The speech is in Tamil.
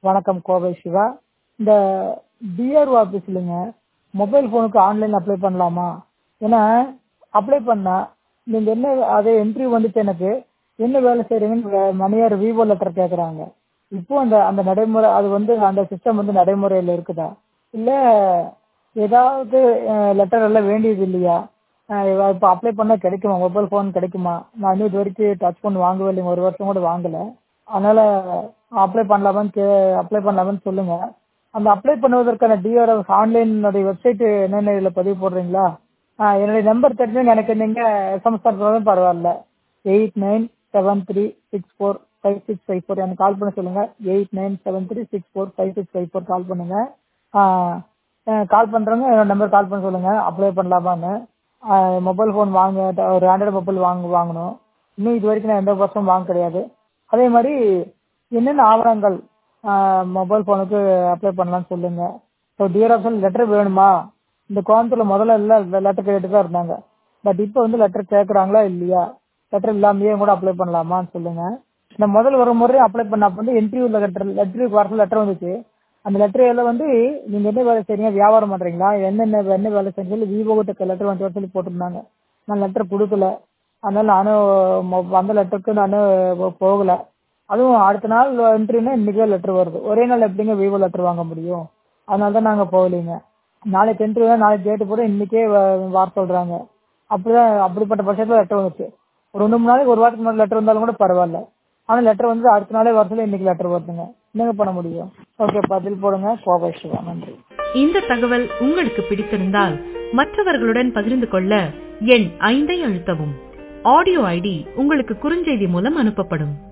வணக்கம் கோவை சிவா இந்த டிஆர்ஓ ஆஃபீஸ்லங்க மொபைல் ஃபோனுக்கு ஆன்லைன் அப்ளை பண்ணலாமா ஏன்னா அப்ளை பண்ணா நீங்கள் என்ன அது இன்டர்வியூ வந்துச்சு எனக்கு என்ன வேலை செய்கிறீங்கன்னு மணியார் விவோ லெட்டர் கேட்குறாங்க இப்போ அந்த அந்த நடைமுறை அது வந்து அந்த சிஸ்டம் வந்து நடைமுறையில் இருக்குதா இல்லை ஏதாவது லெட்டர் எல்லாம் வேண்டியது இல்லையா இப்போ அப்ளை பண்ணால் கிடைக்குமா மொபைல் ஃபோன் கிடைக்குமா நான் இன்னும் இது வரைக்கும் டச் ஃபோன் வாங்கவே இல்லைங்க ஒரு வருஷம் கூட வாங்கலை அதனால் அப்ளை பண்ணலாமான்னு கே அப்ளை பண்ணலாமான்னு சொல்லுங்கள் அந்த அப்ளை பண்ணுவதற்கான டிஆர்எஃப் ஆன்லைனுடைய வெப்சைட்டு என்னென்ன இதில் பதிவு போடுறீங்களா ஆ என்னுடைய நம்பர் தெரிஞ்சுங்க எனக்கு நீங்கள் எஸ்எம்எஸ் பண்ணுறதும் பரவாயில்ல eight nine seven three six four five six five four எனக்கு கால் பண்ண சொல்லுங்கள் eight nine seven three six four five six five four call பண்ணுங்கள் கால் பண்ணுறவங்க என்னோட நம்பர் கால் பண்ண சொல்லுங்கள் அப்ளை பண்ணலாமான்னு மொபைல் ஃபோன் வாங்க ஒரு ஆண்ட்ராய்டு மொபைல் வாங்க வாங்கணும் இன்னும் இது வரைக்கும் நான் எந்த வருஷம் வாங்க கிடையாது அதே மாதிரி என்னென்ன ஆவணங்கள் மொபைல் ஃபோனுக்கு அப்ளை பண்ணலான்னு சொல்லுங்கள் ஸோ டிஆர் ஆப்ஷன் லெட்டர் வேணுமா இந்த கோயம்புத்தூரில் முதல்ல எல்லாம் லெட்டர் கேட்டு தான் இருந்தாங்க பட் இப்போ வந்து லெட்டர் கேட்குறாங்களா இல்லையா லெட்டர் இல்லாமையே கூட அப்ளை பண்ணலாமான்னு சொல்லுங்கள் இந்த முதல் ஒரு முறை அப்ளை பண்ண அப்போ வந்து இன்டர்வியூ லெட்டர் இன்டர்வியூக்கு வரது லெட்டர் வந்துச்சு அந்த லெட்டரில் வந்து நீங்கள் என்ன வேலை செய்றீங்க வியாபாரம் பண்ணுறீங்களா என்னென்ன என்ன வேலை செஞ்சு சொல்லி விவோ கிட்ட லெட்டர் வந்து சொல்லி போட்டிருந்தாங்க நான் லெட்டர் கொடுக்கல அதனால் நானும் அந்த லெட்டருக்கு நான் போகலை அதுவும் அடுத்த நாள் இன்டர்வியூனா இன்றைக்கே லெட்டர் வருது ஒரே நாள் எப்படிங்க விவோ லெட்டர் வாங்க முடியும் அதனால தான் நாங்கள் போகலைங்க நாளைக்கு இன்டர்வியூ நாளைக்கு டேட்டு போட இன்றைக்கே வர சொல்கிறாங்க அப்படிதான் அப்படிப்பட்ட பட்சத்தில் லெட்டர் வந்துச்சு ஒரு ரெண்டு மூணு நாளைக்கு ஒரு வாரத்துக்கு முன்னாடி லெட்டர் வந்தாலும் கூட பரவாயில்ல ஆனால் லெட்டர் வந்து அடுத்த நாளே வரத்துல இன்னைக்கு லெட்டர் வருதுங்க என்னங்க பண்ண முடியும் ஓகே பதில் போடுங்க கோபை சிவா நன்றி இந்த தகவல் உங்களுக்கு பிடித்திருந்தால் மற்றவர்களுடன் பகிர்ந்து கொள்ள எண் ஐந்தை அழுத்தவும் ஆடியோ ஐடி உங்களுக்கு குறுஞ்செய்தி மூலம் அனுப்பப்படும்